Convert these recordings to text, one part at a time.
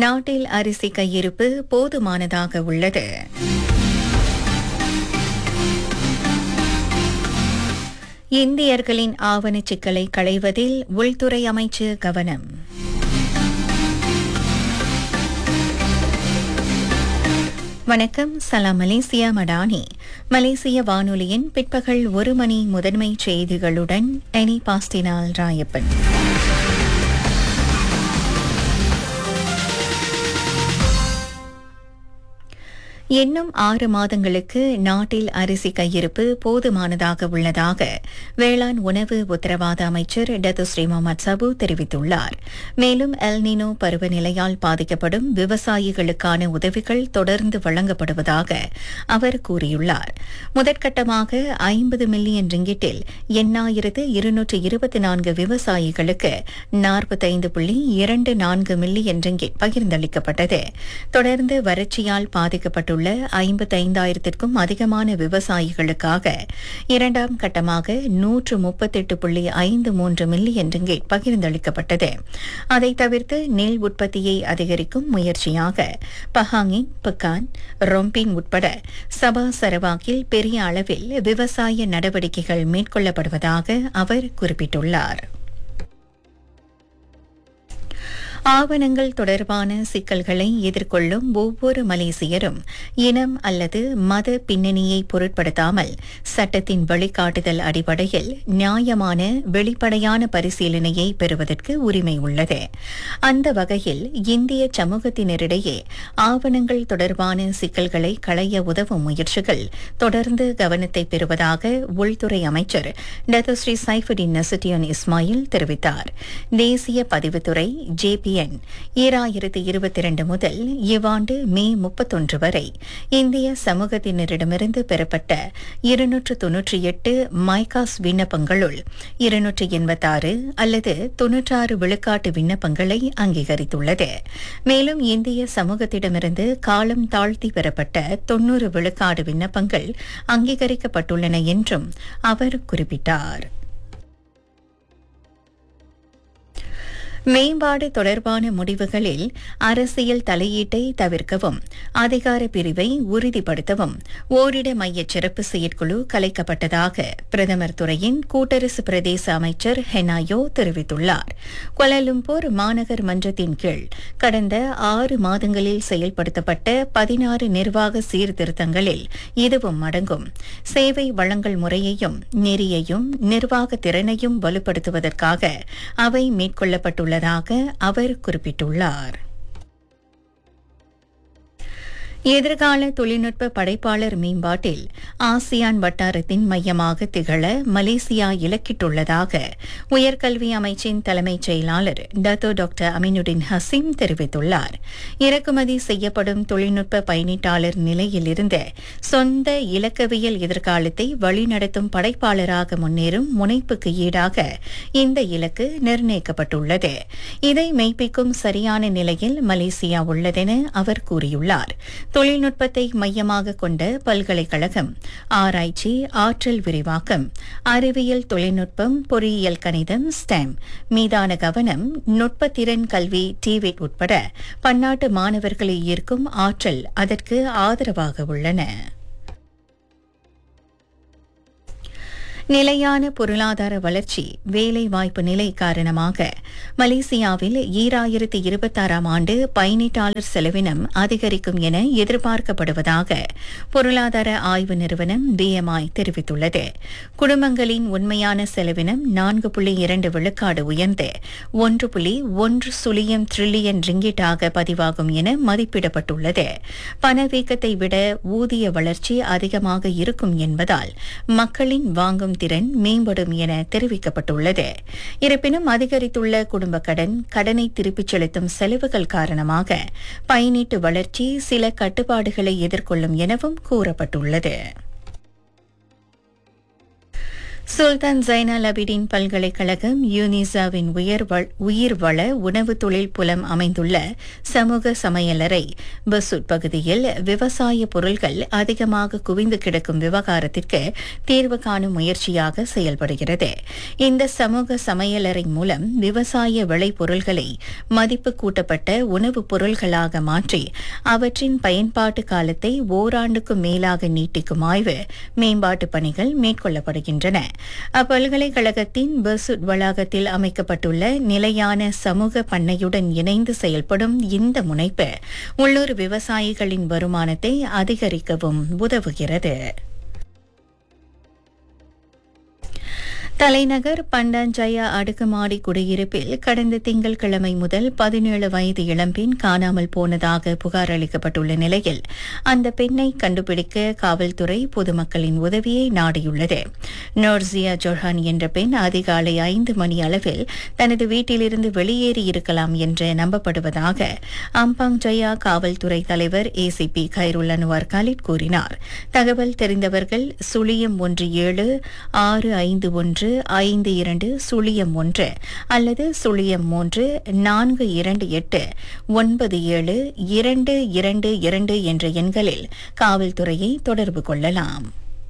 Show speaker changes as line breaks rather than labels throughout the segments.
நாட்டில் அரிசி கையிருப்பு போதுமானதாக உள்ளது இந்தியர்களின் ஆவணச் சிக்கலை களைவதில் உள்துறை அமைச்சு கவனம் வணக்கம் சலாம் மலேசியா மடானி மலேசிய வானொலியின் பிற்பகல் ஒரு மணி முதன்மை செய்திகளுடன் எனி பாஸ்டினால் ராயப்பன் இன்னும் ஆறு மாதங்களுக்கு நாட்டில் அரிசி கையிருப்பு போதுமானதாக உள்ளதாக வேளாண் உணவு உத்தரவாத அமைச்சர் டத்துஸ்ரீ முகமது சபு தெரிவித்துள்ளார் மேலும் எல்னினோ பருவநிலையால் பாதிக்கப்படும் விவசாயிகளுக்கான உதவிகள் தொடர்ந்து வழங்கப்படுவதாக அவர் கூறியுள்ளார் முதற்கட்டமாக ஐம்பது மில்லியன் ரிங்கிட்டில் எண்ணாயிரத்து இருநூற்று இருபத்தி நான்கு விவசாயிகளுக்கு நாற்பத்தைந்து புள்ளி இரண்டு நான்கு மில்லியன் ரிங்கிட் பகிர்ந்தளிக்கப்பட்டது தொடர்ந்து வறட்சியால் பாதிக்கப்பட்டுள்ள ஐம்பத்தைந்தாயிரத்திற்கும் அதிகமான விவசாயிகளுக்காக இரண்டாம் கட்டமாக நூற்று முப்பத்தெட்டு புள்ளி ஐந்து மூன்று மில்லியன் ரிங்கிட் பகிர்ந்தளிக்கப்பட்டது அதை தவிர்த்து நெல் உற்பத்தியை அதிகரிக்கும் முயற்சியாக பஹாங்கின் பக்கான் ரொம்பின் உட்பட சபா சரவாக்கில் பெரிய அளவில் விவசாய நடவடிக்கைகள் மேற்கொள்ளப்படுவதாக அவர் குறிப்பிட்டுள்ளார் ஆவணங்கள் தொடர்பான சிக்கல்களை எதிர்கொள்ளும் ஒவ்வொரு மலேசியரும் இனம் அல்லது மத பின்னணியை பொருட்படுத்தாமல் சட்டத்தின் வழிகாட்டுதல் அடிப்படையில் நியாயமான வெளிப்படையான பரிசீலனையை பெறுவதற்கு உரிமை உள்ளது அந்த வகையில் இந்திய சமூகத்தினரிடையே ஆவணங்கள் தொடர்பான சிக்கல்களை களைய உதவும் முயற்சிகள் தொடர்ந்து கவனத்தை பெறுவதாக உள்துறை அமைச்சர் டத்தோஸ்ரீ சைஃபுடின் நசுட்டியன் இஸ்மாயில் தெரிவித்தார் தேசிய பதிவுத்துறை ஜேபி எண் ஈராயிரத்து இருபத்தி இரண்டு முதல் இவ்வாண்டு மே முப்பத்தொன்று வரை இந்திய சமூகத்தினரிடமிருந்து பெறப்பட்ட இருநூற்று தொன்னூற்றி எட்டு மைகாஸ் விண்ணப்பங்களுள் இருநூற்று எண்பத்தாறு அல்லது தொன்னூற்றாறு விழுக்காட்டு விண்ணப்பங்களை அங்கீகரித்துள்ளது மேலும் இந்திய சமூகத்திடமிருந்து காலம் தாழ்த்தி பெறப்பட்ட தொன்னூறு விழுக்காடு விண்ணப்பங்கள் அங்கீகரிக்கப்பட்டுள்ளன என்றும் அவர் குறிப்பிட்டார் மேம்பாடு தொடர்பான முடிவுகளில் அரசியல் தலையீட்டை தவிர்க்கவும் அதிகார பிரிவை உறுதிப்படுத்தவும் ஓரிட மைய சிறப்பு செயற்குழு கலைக்கப்பட்டதாக பிரதமர் துறையின் கூட்டரசு பிரதேச அமைச்சர் ஹெனாயோ தெரிவித்துள்ளார் கொலலும்பூர் மாநகர் மன்றத்தின் கீழ் கடந்த ஆறு மாதங்களில் செயல்படுத்தப்பட்ட பதினாறு நிர்வாக சீர்திருத்தங்களில் இதுவும் அடங்கும் சேவை வழங்கல் முறையையும் நெறியையும் நிர்வாக திறனையும் வலுப்படுத்துவதற்காக அவை மேற்கொள்ளப்பட்டுள்ள உள்ளதாக அவர் குறிப்பிட்டுள்ளார் எதிர்கால தொழில்நுட்ப படைப்பாளர் மேம்பாட்டில் ஆசியான் வட்டாரத்தின் மையமாக திகழ மலேசியா இலக்கிட்டுள்ளதாக உயர்கல்வி அமைச்சின் தலைமைச் செயலாளர் டத்தோ டாக்டர் அமினுடின் ஹசீம் தெரிவித்துள்ளார் இறக்குமதி செய்யப்படும் தொழில்நுட்ப பயணீட்டாளர் நிலையிலிருந்து சொந்த இலக்கவியல் எதிர்காலத்தை வழிநடத்தும் படைப்பாளராக முன்னேறும் முனைப்புக்கு ஈடாக இந்த இலக்கு நிர்ணயிக்கப்பட்டுள்ளது இதை மெய்ப்பிக்கும் சரியான நிலையில் மலேசியா உள்ளதென அவர் கூறியுள்ளார் தொழில்நுட்பத்தை மையமாக கொண்ட பல்கலைக்கழகம் ஆராய்ச்சி ஆற்றல் விரிவாக்கம் அறிவியல் தொழில்நுட்பம் பொறியியல் கணிதம் ஸ்டெம் மீதான கவனம் நுட்பத்திறன் கல்வி டிவிட் உட்பட பன்னாட்டு மாணவர்களை ஈர்க்கும் ஆற்றல் அதற்கு ஆதரவாக உள்ளன நிலையான பொருளாதார வளர்ச்சி வேலைவாய்ப்பு நிலை காரணமாக மலேசியாவில் ஈராயிரத்து இருபத்தாறாம் ஆண்டு பயணீட்டாளர் செலவினம் அதிகரிக்கும் என எதிர்பார்க்கப்படுவதாக பொருளாதார ஆய்வு நிறுவனம் பிஎம்ஐ தெரிவித்துள்ளது குடும்பங்களின் உண்மையான செலவினம் நான்கு புள்ளி இரண்டு விழுக்காடு உயர்ந்து ஒன்று புள்ளி ஒன்று சுழியம் டிரில்லியன் ரிங்கிட்டாக பதிவாகும் என மதிப்பிடப்பட்டுள்ளது பணவீக்கத்தை விட ஊதிய வளர்ச்சி அதிகமாக இருக்கும் என்பதால் மக்களின் வாங்கும் திறன் மேம்படும் என தெரிவிக்கப்பட்டுள்ளது இருப்பினும் அதிகரித்துள்ள குடும்ப கடன் கடனை திருப்பிச் செலுத்தும் செலவுகள் காரணமாக பயனீட்டு வளர்ச்சி சில கட்டுப்பாடுகளை எதிர்கொள்ளும் எனவும் கூறப்பட்டுள்ளது சுல்தான் ஜைனல் அபிடின் பல்கலைக்கழகம் யூனிசாவின் உயர் வ- உயிர்வள உணவு தொழில் புலம் அமைந்துள்ள சமூக சமையலறை பசுட் பகுதியில் விவசாய பொருட்கள் அதிகமாக குவிந்து கிடக்கும் விவகாரத்திற்கு தீர்வு காணும் முயற்சியாக செயல்படுகிறது இந்த சமூக சமையலறை மூலம் விவசாய விளைபொருள்களை மதிப்பு கூட்டப்பட்ட உணவுப் பொருள்களாக மாற்றி அவற்றின் பயன்பாட்டு காலத்தை ஓராண்டுக்கும் மேலாக நீட்டிக்கும் ஆய்வு மேம்பாட்டு பணிகள் மேற்கொள்ளப்படுகின்றன அப்பல்கலைக்கழகத்தின் பசுட் வளாகத்தில் அமைக்கப்பட்டுள்ள நிலையான சமூக பண்ணையுடன் இணைந்து செயல்படும் இந்த முனைப்பு உள்ளூர் விவசாயிகளின் வருமானத்தை அதிகரிக்கவும் உதவுகிறது தலைநகர் பண்டாஞ்சயா அடுக்குமாடி குடியிருப்பில் கடந்த திங்கட்கிழமை முதல் பதினேழு வயது இளம்பெண் காணாமல் போனதாக புகார் அளிக்கப்பட்டுள்ள நிலையில் அந்த பெண்ணை கண்டுபிடிக்க காவல்துறை பொதுமக்களின் உதவியை நாடியுள்ளது நோர்சியா ஜொஹான் என்ற பெண் அதிகாலை ஐந்து மணி அளவில் தனது வீட்டிலிருந்து வெளியேறி இருக்கலாம் என்று நம்பப்படுவதாக அம்பாங் ஜயா காவல்துறை தலைவர் ஏசிபி கைருல் அன்வார் காலிட் கூறினார் தகவல் தெரிந்தவர்கள் சுழியம் ஒன்று ஏழு ஆறு ஐந்து ஒன்று ஐந்து இரண்டு சுழியம் ஒன்று அல்லது சுழியம் மூன்று நான்கு இரண்டு எட்டு ஒன்பது ஏழு இரண்டு இரண்டு இரண்டு என்ற எண்களில் காவல்துறையை தொடர்பு கொள்ளலாம்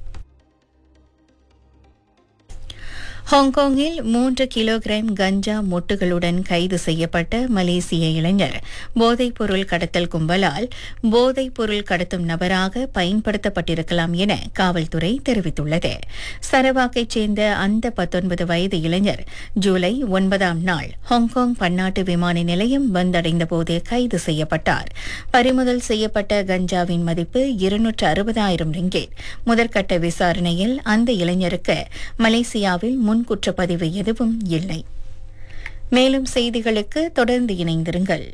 ஹாங்காங்கில் மூன்று கிலோகிராம் கஞ்சா மொட்டுகளுடன் கைது செய்யப்பட்ட மலேசிய இளைஞர் போதைப்பொருள் கடத்தல் கும்பலால் போதைப்பொருள் கடத்தும் நபராக பயன்படுத்தப்பட்டிருக்கலாம் என காவல்துறை தெரிவித்துள்ளது சரவாக்கைச் சேர்ந்த அந்த பத்தொன்பது வயது இளைஞர் ஜூலை ஒன்பதாம் நாள் ஹாங்காங் பன்னாட்டு விமான நிலையம் வந்தடைந்த போது கைது செய்யப்பட்டார் பறிமுதல் செய்யப்பட்ட கஞ்சாவின் மதிப்பு இருநூற்று அறுபதாயிரம் ரிங்கேட் முதற்கட்ட விசாரணையில் அந்த இளைஞருக்கு மலேசியாவில் முன் குற்றப்பதிவு எதுவும் இல்லை மேலும் செய்திகளுக்கு தொடர்ந்து இணைந்திருங்கள்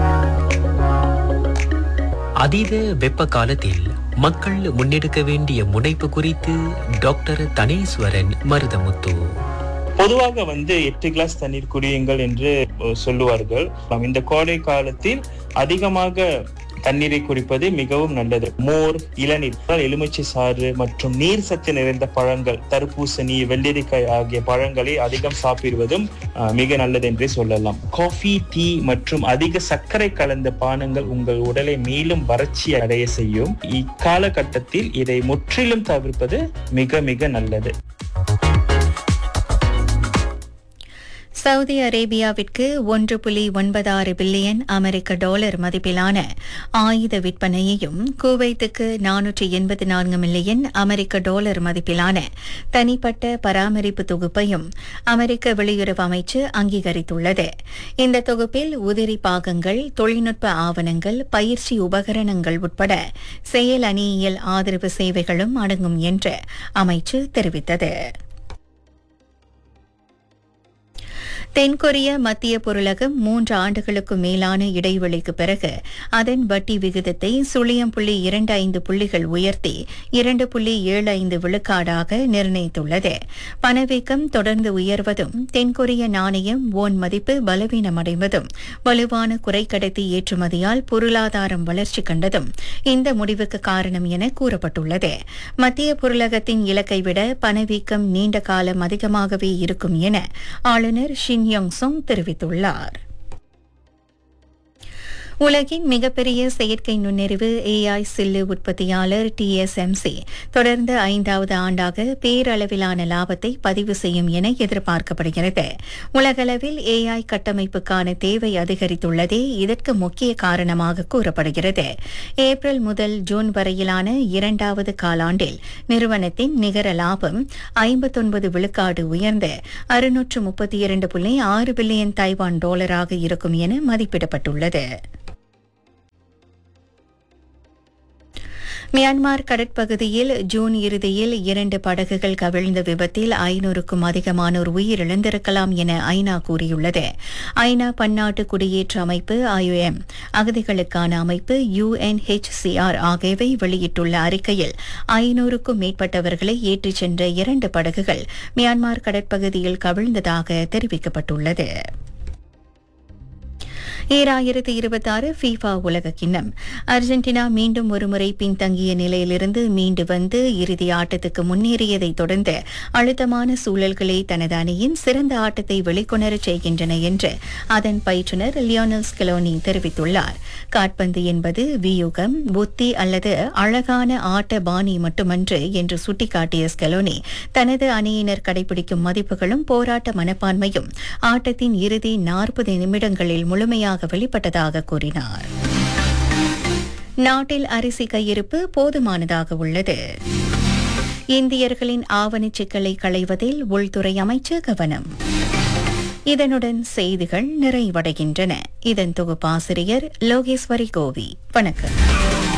அதீத வெப்ப காலத்தில் மக்கள் முன்னெடுக்க வேண்டிய முனைப்பு குறித்து டாக்டர் தனேஸ்வரன் மருதமுத்து
பொதுவாக வந்து எட்டு கிளாஸ் தண்ணீர் குடியுங்கள் என்று அஹ், சொல்லுவார்கள் நாம் இந்த கோடை காலத்தில் அதிகமாக தண்ணீரை குடிப்பது மிகவும் நல்லது மோர் இளநீர் எலுமிச்சை சாறு மற்றும் நீர் சத்து நிறைந்த பழங்கள் தர்பூசணி வெள்ளரிக்காய் ஆகிய பழங்களை அதிகம் சாப்பிடுவதும் அஹ், மிக நல்லது என்றே சொல்லலாம் காஃபி டீ மற்றும் அதிக சர்க்கரை கலந்த பானங்கள் உங்கள் உடலை மேலும் வறட்சி அடைய செய்யும் இக்காலகட்டத்தில் இதை முற்றிலும் தவிர்ப்பது மிக மிக நல்லது
சவுதி அரேபியாவிற்கு ஒன்று புள்ளி ஒன்பதாறு பில்லியன் அமெரிக்க டாலர் மதிப்பிலான ஆயுத விற்பனையையும் குவைத்துக்கு நானூற்றி எண்பத்தி நான்கு மில்லியன் அமெரிக்க டாலர் மதிப்பிலான தனிப்பட்ட பராமரிப்பு தொகுப்பையும் அமெரிக்க வெளியுறவு அமைச்சு அங்கீகரித்துள்ளது இந்த தொகுப்பில் உதிரி பாகங்கள் தொழில்நுட்ப ஆவணங்கள் பயிற்சி உபகரணங்கள் உட்பட செயல் அணியியல் ஆதரவு சேவைகளும் அடங்கும் என்று அமைச்சு தெரிவித்தது தென்கொரிய மத்திய பொருளகம் மூன்று ஆண்டுகளுக்கு மேலான இடைவெளிக்கு பிறகு அதன் வட்டி விகிதத்தை சுழியம் புள்ளி இரண்டு ஐந்து புள்ளிகள் உயர்த்தி இரண்டு புள்ளி ஏழு ஐந்து விழுக்காடாக நிர்ணயித்துள்ளது பணவீக்கம் தொடர்ந்து உயர்வதும் தென்கொரிய நாணயம் ஓன் மதிப்பு பலவீனமடைவதும் வலுவான குறைக்கடத்தி ஏற்றுமதியால் பொருளாதாரம் வளர்ச்சி கண்டதும் இந்த முடிவுக்கு காரணம் என கூறப்பட்டுள்ளது மத்திய பொருளகத்தின் இலக்கை விட பணவீக்கம் நீண்ட காலம் அதிகமாகவே இருக்கும் என ஆளுநர் ஷின் யோங் சொங் தெரிவித்துள்ளார் உலகின் மிகப்பெரிய செயற்கை நுண்ணறிவு ஏஐ சில்லு உற்பத்தியாளர் டிஎஸ்எம்சி தொடர்ந்து ஐந்தாவது ஆண்டாக பேரளவிலான லாபத்தை பதிவு செய்யும் என எதிர்பார்க்கப்படுகிறது உலகளவில் ஏஐ கட்டமைப்புக்கான தேவை அதிகரித்துள்ளதே இதற்கு முக்கிய காரணமாக கூறப்படுகிறது ஏப்ரல் முதல் ஜூன் வரையிலான இரண்டாவது காலாண்டில் நிறுவனத்தின் நிகர லாபம் ஐம்பத்தொன்பது விழுக்காடு உயர்ந்து அறுநூற்று முப்பத்தி இரண்டு புள்ளி ஆறு பில்லியன் தைவான் டாலராக இருக்கும் என மதிப்பிடப்பட்டுள்ளது மியான்மர் கடற்பகுதியில் ஜூன் இறுதியில் இரண்டு படகுகள் கவிழ்ந்த விபத்தில் ஐநூறுக்கும் அதிகமானோர் உயிரிழந்திருக்கலாம் என ஐநா கூறியுள்ளது ஐநா பன்னாட்டு குடியேற்ற அமைப்பு ஐஓஎம் அகதிகளுக்கான அமைப்பு யுஎன்ஹெச்சிஆர் ஆகியவை வெளியிட்டுள்ள அறிக்கையில் ஐநூறுக்கும் மேற்பட்டவர்களை ஏற்றிச் சென்ற இரண்டு படகுகள் மியான்மர் கடற்பகுதியில் கவிழ்ந்ததாக தெரிவிக்கப்பட்டுள்ளது ஈராயிரத்தி இருபத்தாறு ஃபீஃபா உலக கிண்ணம் அர்ஜென்டினா மீண்டும் ஒருமுறை பின்தங்கிய நிலையிலிருந்து மீண்டு வந்து இறுதி ஆட்டத்துக்கு முன்னேறியதை தொடர்ந்து அழுத்தமான சூழல்களே தனது அணியின் சிறந்த ஆட்டத்தை வெளிக்கொணரச் செய்கின்றன என்று அதன் பயிற்றுநர் லியோனல் ஸ்கெலோனி தெரிவித்துள்ளார் காட்பந்து என்பது வியூகம் புத்தி அல்லது அழகான ஆட்ட பாணி மட்டுமன்று என்று சுட்டிக்காட்டிய ஸ்கெலோனி தனது அணியினர் கடைபிடிக்கும் மதிப்புகளும் போராட்ட மனப்பான்மையும் ஆட்டத்தின் இறுதி நாற்பது நிமிடங்களில் முழுமையாக வெளிப்பட்டதாக கூறினார் நாட்டில் அரிசி கையிருப்பு போதுமானதாக உள்ளது இந்தியர்களின் ஆவணச் சிக்கலை களைவதில் உள்துறை அமைச்சர் கவனம் இதனுடன் செய்திகள் நிறைவடைகின்றன இதன் தொகுப்பாசிரியர் லோகேஸ்வரி கோவி வணக்கம்